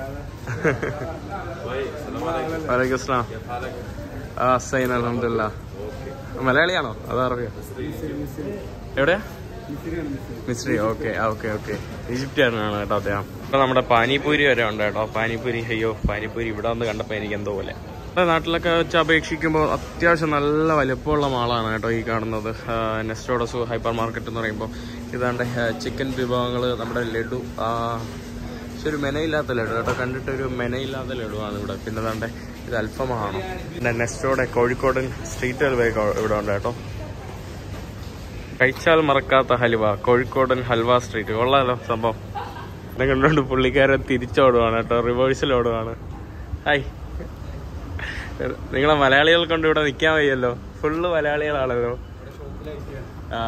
വലൈക്കും അസ്സലാം ആ സൈൻ അലഹമില്ല മലയാളിയാണോ അതോ അറിയോ എവിടെയാ മിസ്രി ഓക്കെ ഓക്കെ ഓക്കെ ഈജിപ്തുകാരനാണ് കേട്ടോ അദ്ദേഹം ഇപ്പൊ നമ്മുടെ പാനിപൂരി വരെ ഉണ്ട് കേട്ടോ പാനിപൂരി അയ്യോ പാനിപൂരി ഇവിടെ വന്ന് കണ്ടപ്പോ എനിക്ക് എന്തോ പോലെ നമ്മുടെ നാട്ടിലൊക്കെ വെച്ച് അപേക്ഷിക്കുമ്പോൾ അത്യാവശ്യം നല്ല വലുപ്പമുള്ള മാളാണ് കേട്ടോ ഈ കാണുന്നത് നെസ്റ്റോഡസ് ഹൈപ്പർ മാർക്കറ്റ് എന്ന് പറയുമ്പോൾ ഇതാണ്ട് ചിക്കൻ വിഭവങ്ങൾ നമ്മുടെ ലഡു ആ, പക്ഷെ ഒരു മെനയില്ലാത്ത ലഡു കേട്ടോ കണ്ടിട്ട് ഒരു മെനയില്ലാത്ത ലഡുവാണ് ഇവിടെ പിന്നെ താണ്ടെ ഇത് അൽഫമാണോ പിന്നെ നെസ്റ്റോടെ കോഴിക്കോടൻ സ്ട്രീറ്റ് ഹൽവ ഇവിടെ ഉണ്ട് കേട്ടോ കഴിച്ചാൽ മറക്കാത്ത ഹലുവ കോഴിക്കോടൻ ഹൽവ സ്ട്രീറ്റ് കൊള്ളാലോ സംഭവം എന്നെ കണ്ടുകൊണ്ട് പുള്ളിക്കാരൻ തിരിച്ചോടുവാണ് കേട്ടോ റിവേഴ്സിൽ ഓടുവാണ് ഹായ് നിങ്ങളെ മലയാളികൾ കൊണ്ട് ഇവിടെ നിൽക്കാൻ വയ്യല്ലോ ഫുള്ള് മലയാളികളാണല്ലോ ആ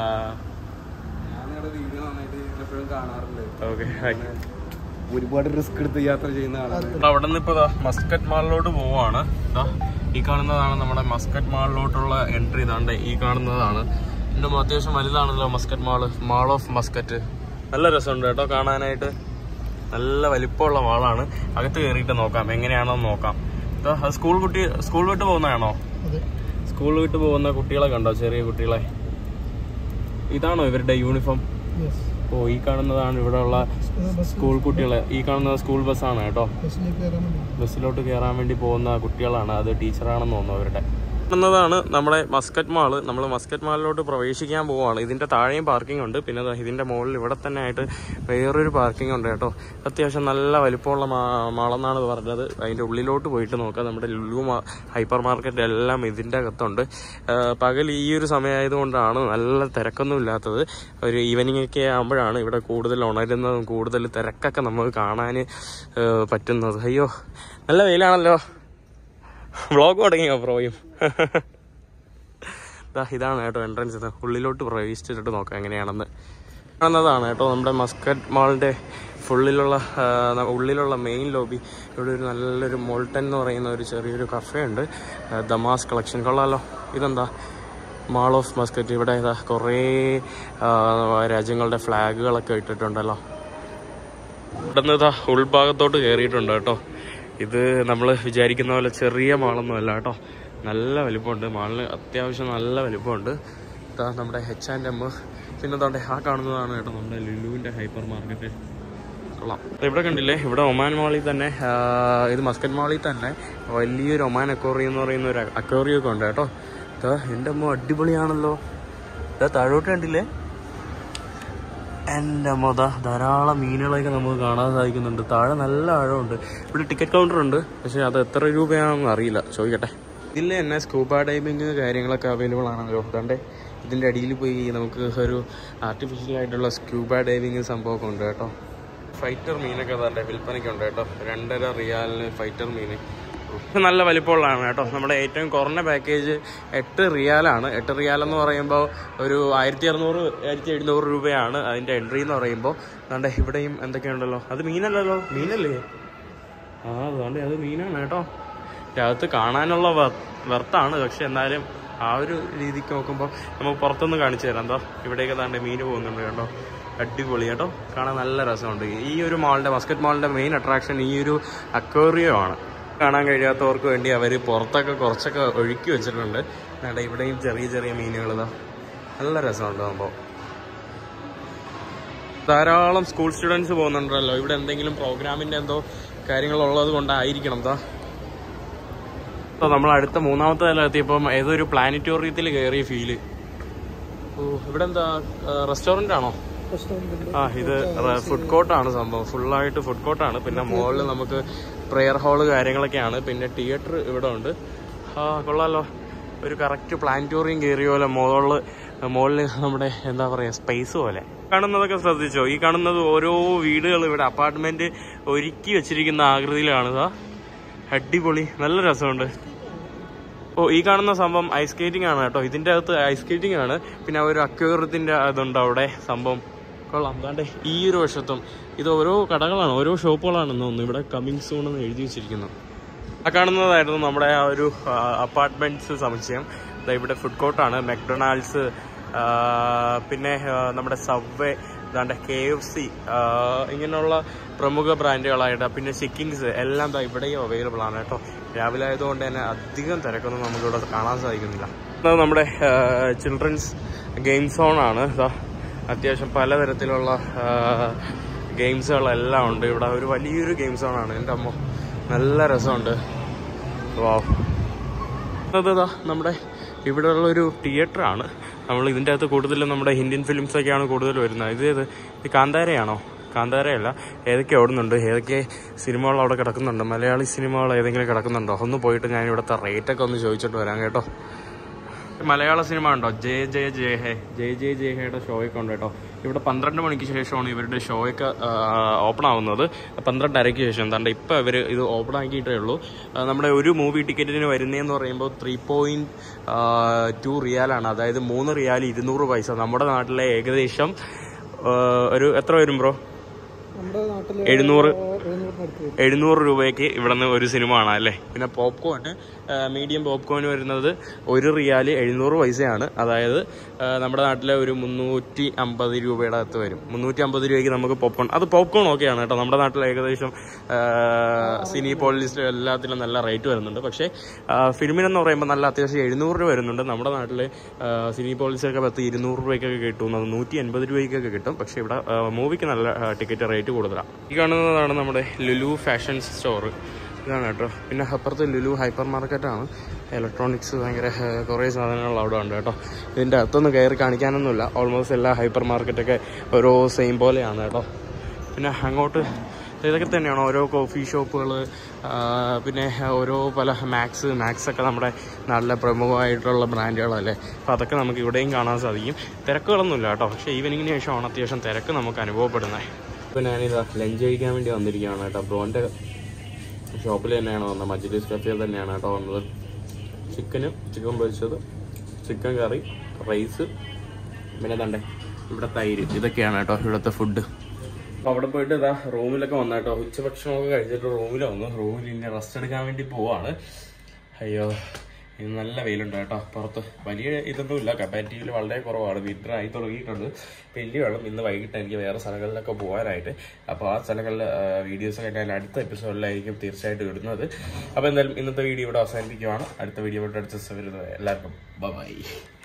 ഓക്കെ ഹായ് ഒരുപാട് റിസ്ക് എടുത്ത് യാത്ര ചെയ്യുന്ന ആളാണ് അവിടെ നിന്ന് ഇപ്പൊ മസ്കറ്റ് മാളിലോട്ട് പോവാണ് ദാ ഈ കാണുന്നതാണ് നമ്മുടെ മസ്കറ്റ് മാളിലോട്ടുള്ള എൻട്രി ഇതാണ്ട് ഈ കാണുന്നതാണ് എന്റെ അത്യാവശ്യം വലുതാണല്ലോ Muscat mall mall of Muscat നല്ല രസമുണ്ട് കേട്ടോ കാണാനായിട്ട് നല്ല വലിപ്പമുള്ള മാളാണ് അകത്ത് കയറിയിട്ട് നോക്കാം എങ്ങനെയാണെന്ന് നോക്കാം ദാ, അത് സ്കൂൾ കുട്ടി സ്കൂൾ വിട്ട് പോകുന്നതാണോ അതെ സ്കൂൾ വിട്ട് പോകുന്ന കുട്ടികളെ കണ്ടോ ചെറിയ കുട്ടികളെ ഇതാണോ ഇവരുടെ യൂണിഫോം യെസ് ഓ ഈ കാണുന്നതാണ് ഇവിടെയുള്ള സ്കൂൾ കുട്ടികളെ ഈ കാണുന്നത് സ്കൂൾ ബസ്സാണ് കേട്ടോ ബസ്സിലേക്ക് കയറാൻ വേണ്ടി ബസ്സിലോട്ട് കയറാൻ വേണ്ടി പോകുന്ന കുട്ടികളാണ് അത് ടീച്ചറാണെന്ന് തോന്നുന്നു അവരുടെ എന്നതാണ് നമ്മുടെ മസ്കറ്റ് മാള് നമ്മൾ മസ്കറ്റ് മാളിലോട്ട് പ്രവേശിക്കാൻ പോവുകയാണ് ഇതിന്റെ താഴെയും പാർക്കിംഗ് ഉണ്ട് പിന്നെ ദാ ഇതിന്റെ മുകളിൽ ഇവിടെ തന്നെ ആയിട്ട് വേറൊരു പാർക്കിംഗ് ഉണ്ട് കേട്ടോ അത്യാവശ്യം നല്ല വലിപ്പമുള്ള മാ- മാളെന്നാണ് പറഞ്ഞത് അതിന്റെ ഉള്ളിലോട്ട് പോയിട്ട് നോക്കാം നമ്മുടെ ലുലു മാ- ഹൈപ്പർ മാർക്കറ്റ് എല്ലാം ഇതിന്റെ അകത്തുണ്ട് ആ, പകൽ ഈ ഒരു സമയമായതുകൊണ്ടാണ് നല്ല തിരക്കൊന്നും ഇല്ലാത്തത് ഒരു ഈവനിങ് ഒക്കെ ആകുമ്പോഴാണ് ഇവിടെ കൂടുതൽ ഉണരുന്നതും കൂടുതൽ തിരക്കൊക്കെ നമുക്ക് കാണാൻ പറ്റുന്നത് അയ്യോ നല്ല വെയിലാണല്ലോ വ്ളോഗ് തുടങ്ങിയോ പ്രോയും ദാ ഇതാണ് കേട്ടോ എൻട്രൻസ് ഇത് ഉള്ളിലോട്ട് പ്രവേശിച്ചിട്ട് നോക്കാം എങ്ങനെയാണെന്ന് കാണുന്നതാണ് കേട്ടോ നമ്മുടെ മസ്കറ്റ് മാളിൻ്റെ ഫുള്ളിലുള്ള ആ, ന- ഉള്ളിലുള്ള മെയിൻ ലോബി ഇവിടെ ഒരു നല്ലൊരു മോൾട്ടൻ എന്ന് പറയുന്ന ഒരു ചെറിയൊരു കഫേ ഉണ്ട് ആ, ദമാസ് കളക്ഷൻ കൊള്ളാലോ ഇതെന്താ മാൾ ഓഫ് മസ്കറ്റ് ഇവിടെ ഇതാ കുറേ ആ, രാജ്യങ്ങളുടെ ഫ്ലാഗുകളൊക്കെ ഇട്ടിട്ടുണ്ടല്ലോ ഇവിടുന്ന് ഇതാ ഉൾഭാഗത്തോട്ട് കയറിയിട്ടുണ്ട് കേട്ടോ ഇത് നമ്മൾ വിചാരിക്കുന്ന പോലെ ചെറിയ മാളൊന്നും അല്ല കേട്ടോ നല്ല വലിപ്പമുണ്ട് മാളിന് അത്യാവശ്യം നല്ല വലിപ്പമുണ്ട് ഇതാ നമ്മുടെ എച്ച് ആൻഡ് എം പിന്നെ താണ്ടെ ആ കാണുന്നതാണ് കേട്ടോ നമ്മുടെ ലുലുവിൻ്റെ ഹൈപ്പർ മാർക്കറ്റ് കൊള്ളാം ഇവിടെ കണ്ടില്ലേ ഇവിടെ ഒമാൻ മാളിൽ തന്നെ ആ, ഇത് മസ്കറ്റ് മാളിൽ തന്നെ വലിയൊരു ഒമാൻ അക്വറി എന്ന് പറയുന്ന ഒരു അക്വറിയം ഒക്കെ ഉണ്ട് കേട്ടോ ഇതാ എൻ്റെ അമ്മ അടിപൊളിയാണല്ലോ ഇതാ താഴോട്ട് കണ്ടില്ലേ എൻ്റെ മൊത ധാരാളം മീനുകളൊക്കെ നമുക്ക് കാണാൻ സാധിക്കുന്നുണ്ട് താഴെ നല്ല ആഴമുണ്ട് ഇവിടെ ടിക്കറ്റ് കൗണ്ടർ ഉണ്ട് പക്ഷേ അത് എത്ര രൂപയാണെന്ന് അറിയില്ല ചോദിക്കട്ടെ ഇതിൽ തന്നെ സ്കൂബ ഡൈവിങ് കാര്യങ്ങളൊക്കെ അവൈലബിൾ ആണല്ലോ അതുകൊണ്ട് ഇതിൻ്റെ അടിയിൽ പോയി നമുക്ക് ഒരു ആർട്ടിഫിഷ്യൽ ആയിട്ടുള്ള സ്ക്യൂബ ഡൈവിങ് സംഭവമൊക്കെ ഉണ്ട് കേട്ടോ ഫൈറ്റർ മീനൊക്കെ തന്നെ വിൽപ്പനയ്ക്കുണ്ട് കേട്ടോ രണ്ടര റിയാലിന് ഫൈറ്റർ മീൻ ഇത് നല്ല വലിപ്പമുള്ളതാണ് കേട്ടോ നമ്മുടെ ഏറ്റവും കുറഞ്ഞ പാക്കേജ് എട്ട് റിയാലാണ് എട്ട് റിയാൽ എന്ന് പറയുമ്പോൾ ഒരു ആയിരത്തി അറുന്നൂറ് ആയിരത്തി എഴുന്നൂറ് രൂപയാണ് അതിൻ്റെ എൻട്രി എന്ന് പറയുമ്പോൾ അതുകൊണ്ട് ഇവിടെയും എന്തൊക്കെയുണ്ടല്ലോ അത് മീനല്ലല്ലോ മീനല്ലേ ആ അതുകൊണ്ട് അത് മീനാണ് കേട്ടോ അകത്ത് കാണാനുള്ള വെർത്താണ് പക്ഷെ എന്നാലും ആ ഒരു രീതിക്ക് നോക്കുമ്പോൾ നമുക്ക് പുറത്തുനിന്ന് കാണിച്ചു തരാം എന്തോ ഇവിടെയൊക്കെ താണ്ട് മീൻ പോകുന്നുണ്ട് കേട്ടോ അടിപൊളി കേട്ടോ കാണാൻ നല്ല രസമുണ്ട് ഈ ഒരു മാളിൻ്റെ മസ്കറ്റ് മാളിൻ്റെ മെയിൻ അട്രാക്ഷൻ ഈ ഒരു അക്വേറിയം ആണ് കാണാൻ കഴിയാത്തവർക്ക് വേണ്ടി അവർ പുറത്തൊക്കെ കുറച്ചൊക്കെ ഒഴുക്കി വെച്ചിട്ടുണ്ട് എന്നിട്ട് ഇവിടെയും ചെറിയ ചെറിയ മീനുകൾ ഇതാ നല്ല രസമുണ്ട് സംഭവം ധാരാളം സ്കൂൾ സ്റ്റുഡൻസ് പോകുന്നുണ്ടല്ലോ ഇവിടെ എന്തെങ്കിലും പ്രോഗ്രാമിൻ്റെ എന്തോ കാര്യങ്ങളുള്ളത് കൊണ്ടായിരിക്കണം താ അപ്പോൾ നമ്മൾ അടുത്ത മൂന്നാമത്തെ നില എത്തിയപ്പം ഏതൊരു പ്ലാനറ്റോറിയത്തിൽ കയറിയ ഫീല് ഓ ഇവിടെ എന്താ റെസ്റ്റോറൻ്റ് ആണോ റെസ്റ്റോറൻറ്റ് ആ ഇത് ഫുഡ് കോർട്ടാണ് സംഭവം ഫുള്ളായിട്ട് ഫുഡ് കോർട്ടാണ് പിന്നെ മുകളിൽ നമുക്ക് പ്രെയർ ഹാള് കാര്യങ്ങളൊക്കെയാണ് പിന്നെ തിയേറ്റർ ഇവിടെ ഉണ്ട് ആ കൊള്ളാലോ ഒരു കറക്റ്റ് പ്ലാനറ്റോറിയം കയറിയ പോലെ മുകളിൽ മുകളിൽ നമ്മുടെ എന്താ പറയുക സ്പേസ് പോലെ കാണുന്നതൊക്കെ ശ്രദ്ധിച്ചോ ഈ കാണുന്നത് ഓരോ വീടുകൾ ഇവിടെ അപ്പാർട്ട്മെന്റ് ഒരുക്കി വെച്ചിരിക്കുന്ന ആകൃതിയിലാണ് ഇതാ അടിപൊളി നല്ല രസമുണ്ട് ഓ ഈ കാണുന്ന സംഭവം ഐസ് സ്കേറ്റിംഗ് ആണ് കേട്ടോ ഇതിന്റെ അകത്ത് ഐസ് സ്കേറ്റിംഗ് ആണ് പിന്നെ ഒരു അക്വേറിയത്തിന്റെ അതുണ്ട് അവിടെ സംഭവം കൊള്ളാം ദാണ്ടെ ഈ ഒരു വശത്തും ഇത് ഓരോ കടകളാണ് ഓരോ ഷോപ്പുകളാണെന്ന് തോന്നുന്നു ഇവിടെ കമ്മിങ് സൂൺ എന്ന് എഴുതി വെച്ചിരിക്കുന്നു ആ കാണുന്നതായിരുന്നു നമ്മുടെ ആ ഒരു അപ്പാർട്ട്മെന്റ്സ് സമുച്ചയം ദാ ഇവിടെ ഫുഡ് കോർട്ടാണ് മെക്ഡൊണാൾഡ്സ് പിന്നെ ആ, നമ്മുടെ സബ്വേ ദാണ്ടെ കെ എഫ് സി ഇങ്ങനെയുള്ള പ്രമുഖ ബ്രാൻഡുകളായിട്ട് പിന്നെ ചിക്കിങ്സ് എല്ലാം ദാ ഇവിടെയും അവൈലബിൾ ആണ് കേട്ടോ രാവിലെ ആയതുകൊണ്ട് തന്നെ അധികം തിരക്കൊന്നും നമുക്കിവിടെ കാണാൻ സാധിക്കുന്നില്ല ഇത് നമ്മുടെ ചിൽഡ്രൻസ് ഗെയിം സോൺ ആണ് ദാ അത്യാവശ്യം പലതരത്തിലുള്ള ഗെയിംസുകളെല്ലാം ഉണ്ട് ഇവിടെ ഒരു വലിയൊരു ഗെയിം സോണാണ് എൻ്റെ അമ്മ നല്ല രസമുണ്ട് വാവ് അതാ നമ്മുടെ ഇവിടെയുള്ള ഒരു തിയേറ്റർ ആണ് നമ്മൾ ഇതിൻ്റെ അകത്ത് കൂടുതലും നമ്മുടെ ഇന്ത്യൻ ഫിലിംസ് ഒക്കെയാണ് കൂടുതൽ വരുന്നത് ഇത് ഏത് ഇത് കാന്താരയാണോ കാന്താരയല്ല ഏതൊക്കെ ഓടുന്നുണ്ട് ഏതൊക്കെ സിനിമകൾ അവിടെ കിടക്കുന്നുണ്ട് മലയാളി സിനിമകൾ ഏതെങ്കിലും കിടക്കുന്നുണ്ടോ ഒന്ന് പോയിട്ട് ഞാൻ ഇവിടുത്തെ റേറ്റൊക്കെ ഒന്ന് ചോദിച്ചിട്ട് വരാം കേട്ടോ മലയാള സിനിമ ഉണ്ടോ ജയ ജയ ജയ ഹേ ജയ ജയ ജയ ഹേയുടെ ഷോയൊക്കെ ഉണ്ട് കേട്ടോ ഇവിടെ പന്ത്രണ്ട് മണിക്ക് ശേഷമാണ് ഇവരുടെ ഷോയൊക്കെ ഓപ്പൺ ആവുന്നത് പന്ത്രണ്ടരയ്ക്ക് ശേഷം എന്താണ്ട് ഇപ്പം ഇവർ ഇത് ഓപ്പൺ ആക്കിയിട്ടേ ഉള്ളൂ ആ, നമ്മുടെ ഒരു മൂവി ടിക്കറ്റിന് വരുന്നതെന്ന് പറയുമ്പോൾ ത്രീ പോയിന്റ് ടു റിയാലാണ് അതായത് മൂന്ന് റിയാൽ ഇരുന്നൂറ് പൈസ നമ്മുടെ നാട്ടിലെ ഏകദേശം ആ, ഒരു എത്ര വരും ബ്രോ നമ്മുടെ നാട്ടിൽ എഴുന്നൂറ് എഴുന്നൂറിന് അടുത്ത് വരും എഴുന്നൂറ് രൂപയ്ക്ക് ഇവിടെ നിന്ന് ഒരു സിനിമ കാണാം അല്ലേ പിന്നെ പോപ്കോണ് മീഡിയം പോപ്കോൺ വരുന്നത് ഒരു റിയാല് എഴുന്നൂറ് പൈസയാണ് അതായത് ആ, നമ്മുടെ നാട്ടിലെ ഒരു മുന്നൂറ്റി അമ്പത് രൂപയുടെ അകത്ത് വരും മുന്നൂറ്റി അമ്പത് രൂപയ്ക്ക് നമുക്ക് പോപ്കോൺ അത് പോപ്കോൺ ഓക്കെയാണ് കേട്ടോ നമ്മുടെ നാട്ടിൽ ഏകദേശം ആ, സിനി പോളിസ്റ്റ് എല്ലാത്തിലും നല്ല റേറ്റ് വരുന്നുണ്ട് പക്ഷേ ആ, ഫിലിമിനെന്ന് പറയുമ്പോൾ നല്ല അത്യാവശ്യം എഴുന്നൂറ് രൂപ വരുന്നുണ്ട് നമ്മുടെ നാട്ടിലെ ആ, സിനി പോളിസൊക്കെ പത്ത് ഇരുന്നൂറ് രൂപയ്ക്കൊക്കെ കിട്ടും അത് നൂറ്റി എൺപത് രൂപയ്ക്കൊക്കെ കിട്ടും പക്ഷേ ഇവിടെ ആ, മൂവിക്ക് നല്ല ആ, ടിക്കറ്റ് റേറ്റ് കൂടുതലാണ് ഈ കാണുന്നതാണ് നമ്മുടെ ലുലു ഫാഷൻ സ്റ്റോർ ഇതാണ് കേട്ടോ പിന്നെ അപ്പുറത്ത് ലുലു ഹൈപ്പർ മാർക്കറ്റാണ് ഇലക്ട്രോണിക്സ് ഭയങ്കര ആ, കുറേ സാധനങ്ങൾ അവിടെ ഉണ്ട് കേട്ടോ ഇതിൻ്റെ അകത്തൊന്നും കയറി കാണിക്കാനൊന്നുമില്ല ഓൾമോസ്റ്റ് എല്ലാ ഹൈപ്പർ മാർക്കറ്റൊക്കെ ഓരോ സെയിം പോലെയാണ് കേട്ടോ പിന്നെ അങ്ങോട്ട് ഇതൊക്കെ തന്നെയാണ് ഓരോ കോഫി ഷോപ്പുകൾ പിന്നെ ഓരോ പല മാക്സ് മാക്സ് ഒക്കെ നമ്മുടെ നാട്ടിലെ പ്രമുഖമായിട്ടുള്ള ബ്രാൻഡുകളല്ലേ അപ്പോൾ അതൊക്കെ നമുക്ക് ഇവിടെയും കാണാൻ സാധിക്കും തിരക്കുകളൊന്നുമില്ല കേട്ടോ പക്ഷേ ഈവനിങ്ങിന് ശേഷമാണ് അത്യാവശ്യം തിരക്ക് നമുക്ക് അനുഭവപ്പെടുന്നത് ഇപ്പോൾ ഞാനിതാ ലഞ്ച് കഴിക്കാൻ വേണ്ടി വന്നിരിക്കുകയാണ് കേട്ടോ ബ്രോൻ്റെ ഷോപ്പിൽ തന്നെയാണ് വന്നത് മജ്ലിസ് കഫേയിൽ തന്നെയാണ് കേട്ടോ വന്നത് ചിക്കന് ചിക്കൻ പൊരിച്ചത് ചിക്കൻ കറി റൈസ് പിന്നെ തണ്ടേ ഇവിടെ തൈര് ഇതൊക്കെയാണ് കേട്ടോ ഇവിടുത്തെ ഫുഡ് അപ്പോൾ അവിടെ പോയിട്ട് ഇതാ റൂമിലൊക്കെ വന്ന കേട്ടോ ഉച്ചഭക്ഷണമൊക്കെ കഴിച്ചിട്ട് റൂമിൽ വന്നു റൂമിൽ ഇനി റെസ്റ്റ് എടുക്കാൻ വേണ്ടി പോവാണ് അയ്യോ ഇത് നല്ല വെയിലുണ്ട് കേട്ടോ പുറത്ത് വലിയ ഇതൊന്നുമില്ല കപ്പാരിറ്റീവിൽ വളരെ കുറവാണ് വിന്റർ ആയി തുടങ്ങിയിട്ടുണ്ട് വലിയ വെള്ളം ഇന്ന് വൈകിട്ട് എനിക്ക് വേറെ സ്ഥലങ്ങളിലൊക്കെ പോകാനായിട്ട് അപ്പോൾ ആ സ്ഥലങ്ങളിൽ വീഡിയോസൊക്കെ ഞാൻ അടുത്ത എപ്പിസോഡിലായിരിക്കും തീർച്ചയായിട്ടും ഇടുന്നത് അപ്പോൾ എന്തായാലും ഇന്നത്തെ വീഡിയോ ഇവിടെ അവസാനിപ്പിക്കുവാണ് അടുത്ത വീഡിയോ ഇവിടെ അടുത്ത ദിവസം വരുന്നത് എല്ലാവർക്കും ബൈ